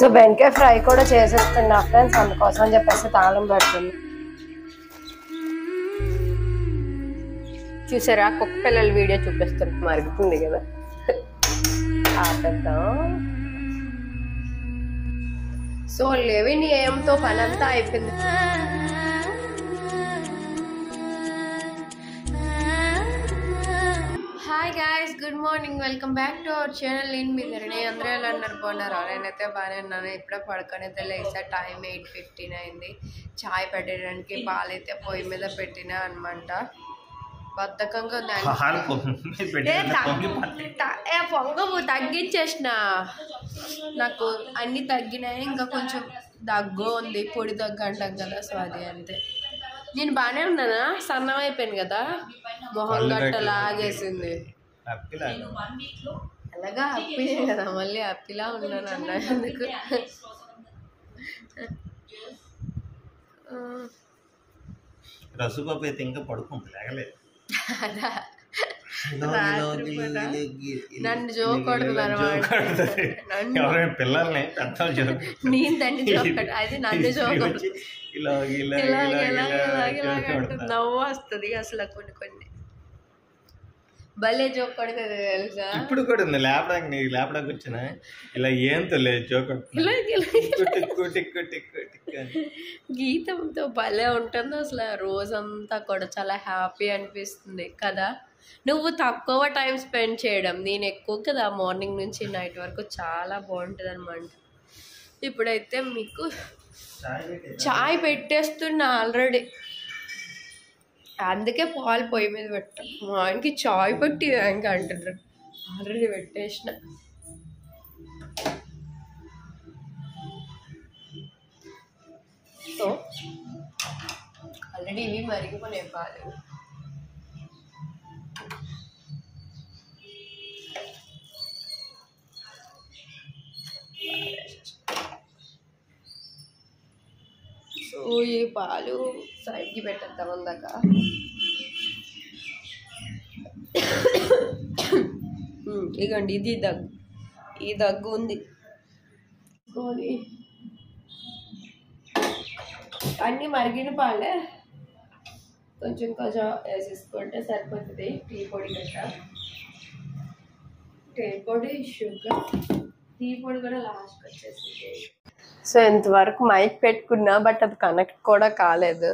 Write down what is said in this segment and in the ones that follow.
So బెండకాయ fry కూడా చేసేస్తున్నా ఫ్రెండ్స్ అందుకోసం అని చెప్పేసి తాళం పెడుతుంది చూసారా కుక్క పిల్లల వీడియో చూపిస్తుంది మరుగుతుంది కదా ఆపేద్దాం సో లెవెన్ ఏఎంతో పని అంతా అయిపోయింది hi guys good morning welcome back to our channel నేను మీ ధరణి అందరూ ఎలా అన్నారు బాగున్నారు నేనైతే బాగానే ఉన్నాను ఇప్పుడే పడుకొని అయితే లేసా టైం ఎయిట్ ఫిఫ్టీన్ అయింది చాయ్ పెట్టడానికి పాలైతే పొయ్యి మీద పెట్టినా అనమాట బద్ధకంగా ఉంది ఏ తగ్గి- త- ఏ పొంగవు తగ్గించేసిన నాకు అన్ని తగ్గినాయి ఇంకా కొంచెం దగ్గు ఉంది పొడి దగ్గు అంటాం కదా సో అది అంతే నేను బాగానే ఉన్నానా సన్నం అయిపోయాను కదా మొహం గట్ట లాగేసింది అలాగా హ్యాపీనే కదా మళ్ళీ హ్యాపీలా ఉన్నాను అన్న ఎందుకు ఆ, రసుబాబు అయితే ఇంకా పడుకుంది లేగలేదు అదా ఇలా, ఇలా, ఇలా, ఇలా, ఇలా, నన్ను జోకొడుతున్నారు ఇలా వాడు. జోకొడుతుంది. నన్ను. ఎవరైనా పిల్లల్ని పెద్దలు జోకొడుతుంది. నేను దాన్ని జోకడు అది నన్ను జోకడు వచ్చి ఇలా ఇలా ఇలాగ ఇలా ఇలాగ ఇలా ఇలాగ ఇలాగ అంటూ జోకొడుతుంది. నవ్వు వస్తుంది అసలు కొన్ని కొన్ని భలే జోక్ కొడుతుంది తెలుసా ఇప్పుడు కూడా ఉంది లేపడానికి నీకు లేపడానికి వచ్చిన ఇలా ఏం తెలియదు జోకొడుతుంది ఇలాగ ఇలాగ టిక్కు టిక్కు టిక్కు టిక్కు టిక్కు అని. గీతంతో భలే ఉంటుంది అసలు ఆ రోజంతా కూడా చాలా హ్యాపీ అనిపిస్తుంది కదా నువ్వు తక్కువ టైం స్పెండ్ చేయడం నేను ఎక్కువ కదా మార్నింగ్ నుంచి నైట్ వరకు చాలా బాగుంటుంది అనమాట ఇప్పుడైతే మీకు చాయ్ పెట్టేదా? చాయ్ పెట్టేస్తున్నా ఆల్రెడీ అందుకే పాలు పొయ్యి మీద పెట్టా మా ఆయనకి చాయ్ పెట్టి ఇంకా అంటున్నారు ఆల్రెడీ పెట్టేసిన సో ఆల్రెడీ ఇవి మరిగిపోయినాయి పాలు సో ఈ పాలు సైడ్కి పెట్టేద్దాం అందాక ఉమ్, ఇగోండి ఇది దగ్గు ఈ దగ్గు ఉంది పోనీ. అన్నీ మరిగిన పాలే కొంచెం కొంచెం వేసేసుకుంటే సరిపోతుంది టీ పొడి గట్ట టీ పొడి షుగర్ టీ పొడి కూడా లాస్ట్కి వచ్చేసింది సో ఇంతవరకు మైక్ పెట్టుకున్నా బట్ అది కనెక్ట్ కూడా కాలేదు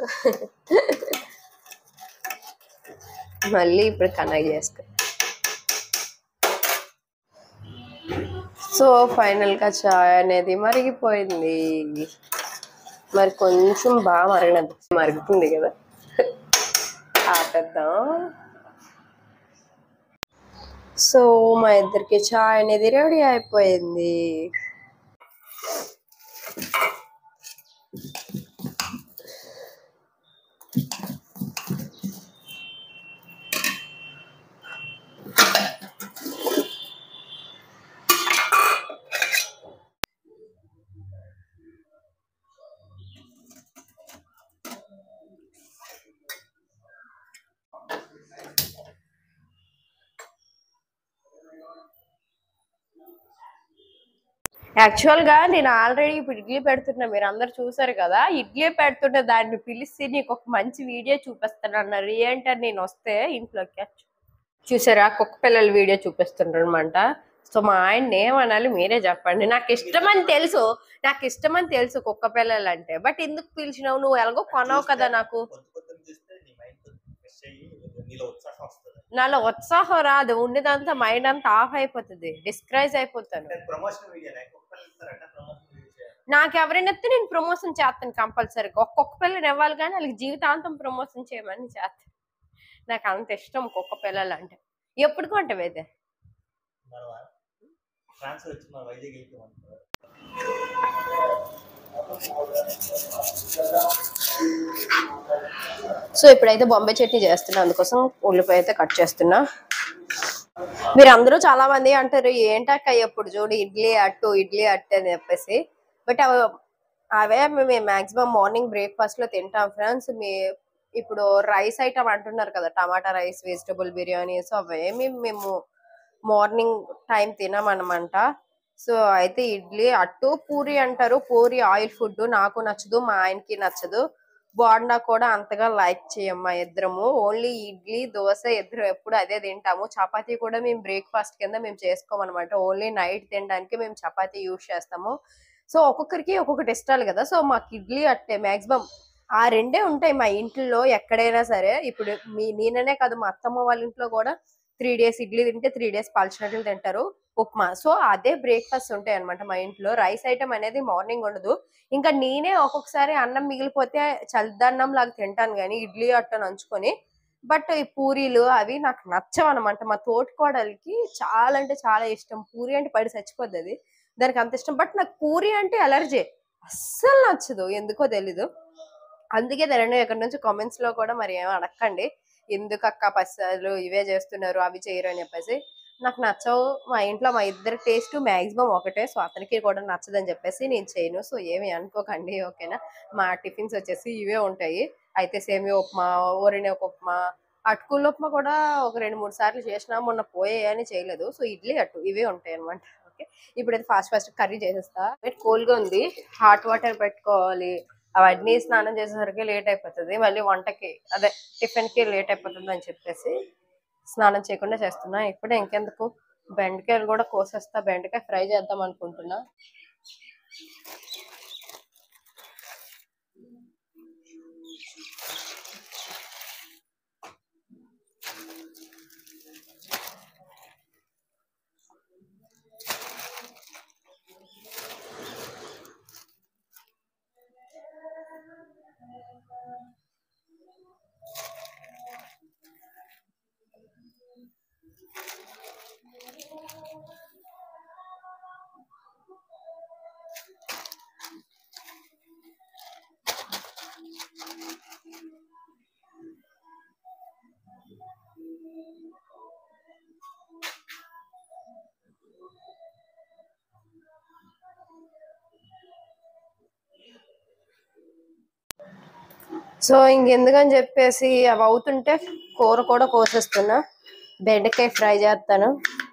మళ్ళీ ఇప్పుడు కనెక్ట్ చేస్తా సో ఫైనల్గా చాయ్ అనేది మరిగిపోయింది మరి కొంచెం బాగా మరిగినది మరుగుతుంది కదా ఆపేద్దాం సో మా ఇద్దరికి చాయ్ అనేది రెడీ అయిపోయింది యాక్చువల్ గా నేను ఆల్రెడీ ఇప్పుడు ఇడ్లీ పెడుతున్నా మీరు అందరు చూసారు కదా ఇడ్లీ పెడుతుంటే దాన్ని పిలిచి నీకు ఒక మంచి వీడియో చూపిస్తాను అన్నారు ఏంటని నేను వస్తే ఇంట్లోకి చూసారా కుక్క పిల్లల వీడియో చూపిస్తుండ్రు అనమాట సో మా ఆయన ఏమనాలి మీరే చెప్పండి నాకు ఇష్టమని తెలుసు నాకు ఇష్టమని తెలుసు కుక్క పిల్లలు అంటే బట్ ఎందుకు పిలిచినావు నువ్వు ఎలాగో కొనవు కదా నాకు పొద్దు పొద్దున్న చూస్తే నీ మైండ్ కొంచెం ఫ్రెష్ అయ్యి నీలో ఉత్సాహం వస్తుంది నాలో ఉత్సాహం రాదు ఉన్నదంతా మైండ్ అంతా ఆఫ్ అయిపోతుంది డిస్క్రైజ్ అయిపోతాను ప్రమోషన్ వీడియో ఒక్కళ్ళు ఇస్తారంట ప్రమోషన్ వీడియో చేయాలి. నాకు ఎవరైనా ఎత్తే నేను ప్రమోషన్ చేస్తాను కంపల్సరీగా ఒక్కొక్క పిల్లని ఇవ్వాలి కానీ వాళ్ళకి జీవితాంతం ప్రమోషన్ చేయమని చేస్తాను నాకు అంత ఇష్టం కుక్క పిల్లలు అంటే ఎప్పుడు కొంటావు అయితే మనం ట్రాన్స్ఫర్ వచ్చి మా వైజాగ్ వెళ్తాం సో ఇప్పుడైతే బొంబాయి చట్నీ చేస్తున్నా అందుకోసం ఉల్లిపాయ అయితే కట్ చేస్తున్నా మీరు అందరూ చాలా మంది అంటారు ఏంటక్క ఎప్పుడు చూడు ఇడ్లీ అట్టు ఇడ్లీ అట్టు అని చెప్పేసి బట్ అవే మేము మాక్సిమం మార్నింగ్ బ్రేక్ఫాస్ట్ లో తింటాం ఫ్రెండ్స్ మీ ఇప్పుడు రైస్ ఐటమ్ అంటున్నారు కదా tomato rice vegetable biryani so అవేమి మేము మార్నింగ్ టైం తినమనమాట సో అయితే ఇడ్లీ అట్టు పూరి అంటారు పూరి ఆయిల్ ఫుడ్ నాకు నచ్చదు మా ఆయనకి నచ్చదు బోండా కూడా అంతగా లైక్ చేయం మా ఇద్దరము ఓన్లీ ఇడ్లీ దోశ ఇద్దరు ఎప్పుడు అదే తింటాము చపాతీ కూడా మేము బ్రేక్ఫాస్ట్ కింద మేము చేసుకోమన్నమాట ఓన్లీ నైట్ తినడానికి మేము చపాతీ యూజ్ చేస్తాము సో ఒక్కొక్కరికి ఒక్కొక్కటి ఇష్టాలు కదా సో మాకు ఇడ్లీ అట్టే మాక్సిమం ఆ రెండే ఉంటాయి మా ఇంట్లో ఎక్కడైనా సరే ఇప్పుడు మీ నేననే కాదు మా అత్తమ్మ వాళ్ళ ఇంట్లో కూడా త్రీ డేస్ ఇడ్లీ తింటే త్రీ డేస్ పల్చినట్లు తింటారు ఉప్మా సో అదే బ్రేక్ఫాస్ట్ ఉంటాయి అనమాట మా ఇంట్లో రైస్ ఐటమ్ అనేది మార్నింగ్ ఉండదు ఇంకా నేనే ఒక్కొక్కసారి అన్నం మిగిలిపోతే చల్దన్నం లాగా తింటాను కానీ ఇడ్లీ అట్ట నంచుకొని బట్ ఈ పూరీలు అవి నాకు నచ్చవు అనమాట మా తోటికోడలికి చాలా అంటే చాలా ఇష్టం పూరి అంటే పడి చచ్చిపోద్ది అది దానికి అంత ఇష్టం బట్ నాకు పూరి అంటే అలర్జీ అస్సలు నచ్చదు ఎందుకో తెలీదు అందుకే తెలండి ఎక్కడి నుంచి కామెంట్స్ లో కూడా మరి ఏమో అడగండి ఎందుకు అక్క పసాలు ఇవే చేస్తున్నారు అవి చేయరు అని చెప్పేసి నాకు నచ్చవు మా ఇంట్లో మా ఇద్దరి టేస్ట్ మాక్సిమం ఒకటే సో అతనికి కూడా నచ్చదని చెప్పేసి నేను చేయను సో ఏమి అనుకోకండి ఓకేనా మా టిఫిన్స్ వచ్చేసి ఇవే ఉంటాయి అయితే సేమియా ఉప్మా ఓరినే ఒక ఉప్మా అటుకుల ఉప్మా కూడా ఒక రెండు మూడు సార్లు చేసినా మొన్న పోయే అని చేయలేదు సో ఇడ్లీ అట్టు ఇవే ఉంటాయి అనమాట ఓకే ఇప్పుడైతే ఫాస్ట్ ఫాస్ట్ కర్రీ చేసేస్తా కూల్ గా ఉంది హాట్ వాటర్ పెట్టుకోవాలి అవన్నీ స్నానం చేసేసరికి లేట్ అయిపోతుంది మళ్ళీ వంటకి అదే టిఫిన్ కి లేట్ అయిపోతుంది అని చెప్పేసి స్నానం చేయకుండా చేస్తున్నా ఇప్పుడే ఇంకెందుకు బెండకాయలు కూడా కోసేస్తా బెండకాయ ఫ్రై చేద్దాం అనుకుంటున్నా సో ఇంకెందుకని చెప్పేసి అవి అవుతుంటే కూర కూడా కోసేస్తున్నా బెండకాయ ఫ్రై చేస్తాను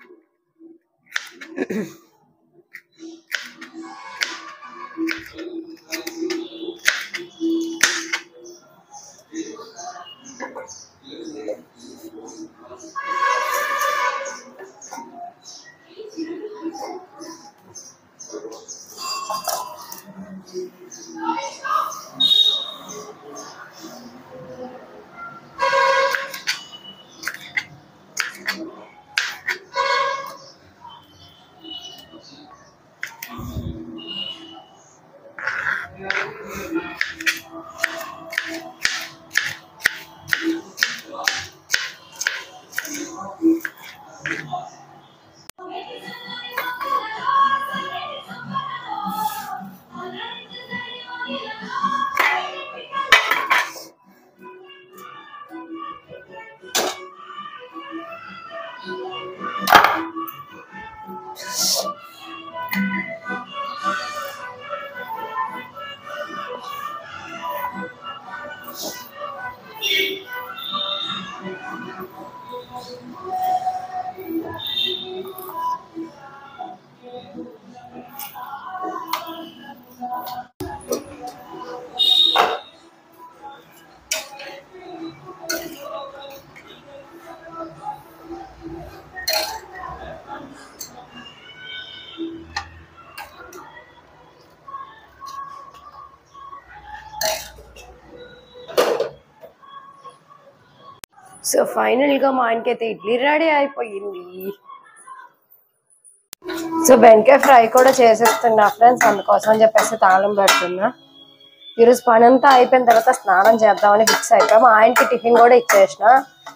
సో ఫైనల్ గా మా ఆయనకి అయితే ఇడ్లీ రెడీ అయిపోయింది సో బెండకాయ ఫ్రై కూడా చేసేస్తున్నా ఫ్రెండ్స్ అందుకోసం అని చెప్పేసి తాళం పెడుతున్నా ఈరోజు పని అంతా అయిపోయిన తర్వాత స్నానం చేద్దామని ఫిక్స్ అయిపోయాం మా ఆయనకి టిఫిన్ కూడా ఇచ్చేసిన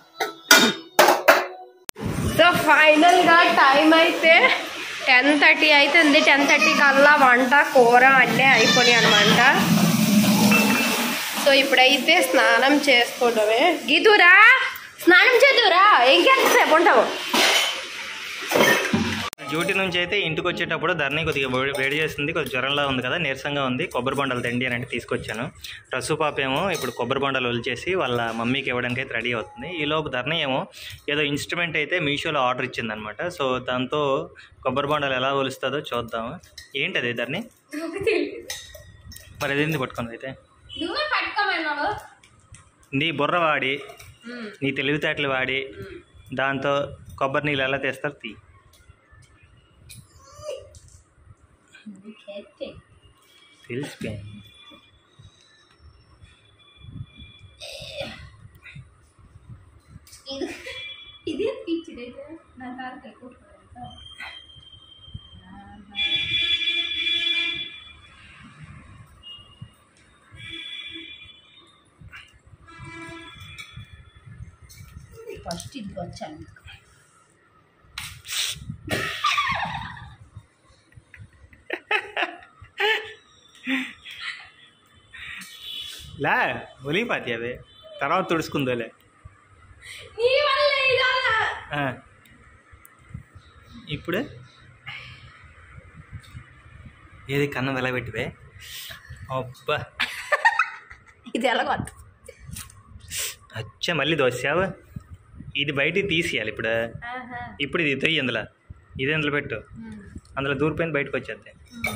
సో ఫైనల్ గా టైం అయితే టెన్ థర్టీ అవుతుంది టెన్ థర్టీ కల్లా వంట కూర అన్నీ అయిపోయి అనమాట సో ఇప్పుడైతే స్నానం చేసుకోవడమే గీతురా స్నానం చేద్దురా ఇంకెంతసేపు ఉంటావు డ్యూటీ నుంచి అయితే ఇంటికి వచ్చేటప్పుడు ధరణి కొద్దిగా వే- వేడి చేస్తుంది కొద్దిగా జ్వరంలా ఉంది కదా నీరసంగా ఉంది కొబ్బరి బొండలు తిండి అని అంటే తీసుకొచ్చాను రసు పాప ఏమో ఇప్పుడు కొబ్బరి బొండలు ఒలిచేసి వాళ్ళ మమ్మీకి ఇవ్వడానికి అయితే రెడీ అవుతుంది ఈ లోపు ధరణి ఏమో ఏదో ఇన్స్ట్రుమెంట్ అయితే మీషోలో ఆర్డర్ ఇచ్చిందనమాట సో దాంతో కొబ్బరి బొండలు ఎలా ఒలుస్తుందో చూద్దాము ఏంటది ధరణి మరి అదేంది పట్టుకుంది అయితే నువ్వే పట్టుకోమన్నావు నీ బుర్ర వాడి నీ తెలివితేటలు వాడి దాంతో కొబ్బరి నీళ్ళు ఎలా తీస్తారు తీ తెలిసిపోయింది ఇది ఇది పిచ్చిడైతే నా కారు ఎక్కువ ఫస్ట్ ఇది వచ్చాను లే ఒలిగిపోతాయి అవి తర్వాత తుడుచుకుందోలే నీ వల్ల ఇదన్నా ఆ. ఇప్పుడు ఏది కన్నం వెలగబెట్టివే అబ్బా ఇది ఎలాగొద్దు అచ్చా మళ్ళీ దోసావు ఇది బయటికి తీసేయాలి ఇప్పుడు ఇప్పుడు ఇది తొయ్యి అందులో ఇది అందులో పెట్టు అందులో దూరిపోయిన బయటకు వచ్చేద్ది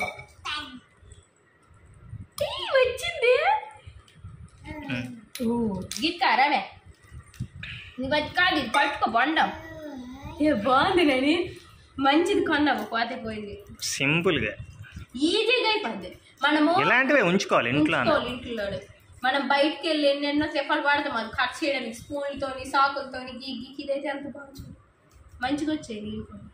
వచ్చింది ఉమ్. గిట్టారామే నువ్వు అది కాదు ఇది పట్టుకో బొండం ఏ బాగుంది కానీ మంచిది కొన్నావు పోతే పోయింది సింపుల్గా ఈజీగా అయిపోద్ది మనము ఇలాంటివే ఉంచుకోవాలి ఇంట్లో ఉంచుకోవాలి ఇంట్లో మనం బయటికి వెళ్ళి ఎన్నెన్నో చెప్పలు పడతాం అది కట్ చేయడానికి స్పూన్లతోని సాకులతోని గీ గీకి ఇదైతే అంత బాగుంది మంచిగా వచ్చాయి నీళ్ళు కూడా.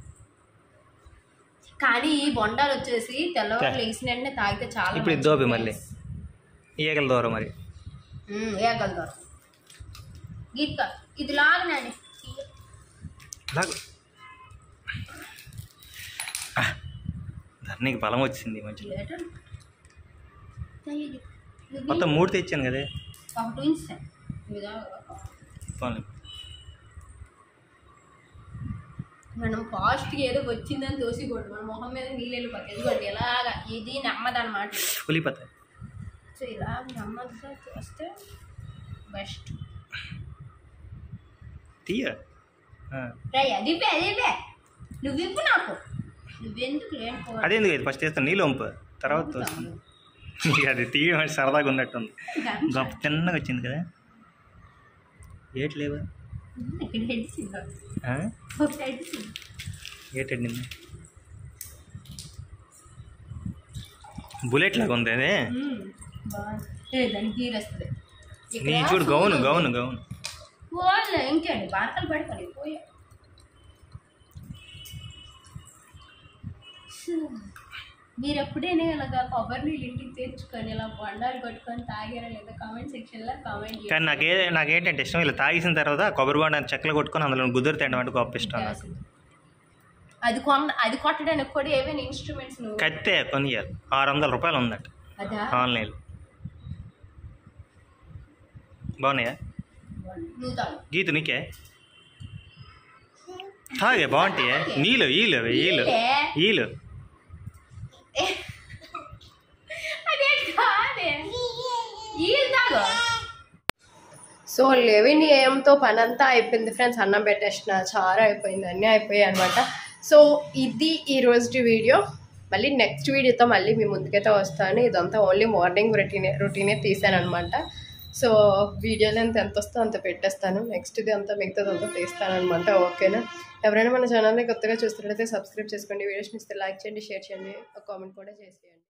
కానీ ఈ బొండాలు వచ్చేసి తెల్లవారు లేచిన వెంటనే తాగితే చాలా ఇప్పుడు ఇది దోపి మళ్ళీ ఈగల దూరం మరి వేయగలుగుతారు గీత ఇది లాగినాని అలాగ ధరణికి బలం వచ్చింది మంచి లేటర్ మొత్తం మూడు తెచ్చాను కదే ఒకటి ఉంచాను ఇదిగా పోనీ. మనం ఫాస్ట్గా ఏదో వచ్చిందని తోసికోండి మన మొహం మీద నీళ్ళు వెళ్ళిపోతాయి ఇదిగోండి ఇలాగా ఇది నెమ్మదన్నమాట ఉలిపోతాయి సో ఇలా నెమ్మదిగా చేస్తే బెస్ట్ తీయ ఆ. రై అది ఇవ్వే అది ఇవ్వే నువ్వు ఇవ్వు నాకు నువ్వెందుకు లేని అదేందుకు ఇది ఫస్ట్ చేస్తాను నీళ్ళు వంపు తర్వాత తోస్తాను ఇక అది తీయ సరదాగా ఉన్నట్టుంది గొప్ప తిన్నగా వచ్చింది కదా ఏటి లేవా ఇక్కడ హెడ్సింది ఆ? ఒక హెడ్సింది ఏటండింది బుల్లెట్ లాగా ఉంది అదే బాగుంది ఏ దానికి గీర్ వస్తుంది నీ చూడు గౌను గౌను గౌను పోలే ఇంకేంటి బాటలు పడిపోయి పోయా మీరు ఎప్పుడైనా ఇలాగా కొబ్బరి నీళ్ళు ఇంటికి తెచ్చుకొని ఇలా బొండాలు కొట్టుకొని తాగారా లేదా కామెంట్ సెక్షన్లో కామెంట్ కానీ నాకే నాకేంటంటే ఇష్టం ఇలా తాగేసిన తర్వాత కొబ్బరి బొండ చెక్కలు కొట్టుకొని అందులో గుద్దురు తినడం అంటే గొప్ప ఇష్టం నాకు అది కొన్న అది కొట్టడానికి కూడా ఏమైనా ఇన్స్ట్రుమెంట్స్ నువ్వు కత్తే కొనియాలి ఆరు వందల రూపాయలు ఉందట అదా ఆన్లైన్ బాగున్నాయా నువ్వు తాగు గీతు నీకే తాగే బాగుంటాయే నీళ్ళు ఈలు అవి ఈలు నీళ్ళే? ఈలు అదేంటి కాదే ఈ తాగు సో లెవెన్ ఏఎంతో పని అంతా అయిపోయింది ఫ్రెండ్స్ అన్నం పెట్టేసిన చారు అయిపోయింది అన్నీ అయిపోయాయి అనమాట సో ఇది ఈ రోజు వీడియో మళ్ళీ నెక్స్ట్ వీడియోతో మళ్ళీ మీ ముందుకైతే వస్తాను ఇదంతా ఓన్లీ మార్నింగ్ రొటీనే రొటీనే తీసాను అనమాట సో వీడియోలో ఎంత ఎంత వస్తుందో అంత పెట్టేస్తాను నెక్స్ట్ ఇది అంతా మిగతాది అంతా తీస్తాను అనమాట ఓకేనా ఎవరైనా మన ఛానల్ని కొత్తగా చూస్తున్నట్లయితే సబ్స్క్రైబ్ చేసుకోండి వీడియోస్ ఇస్తే లైక్ చేయండి షేర్ చేయండి ఒక కామెంట్ కూడా చేసేయండి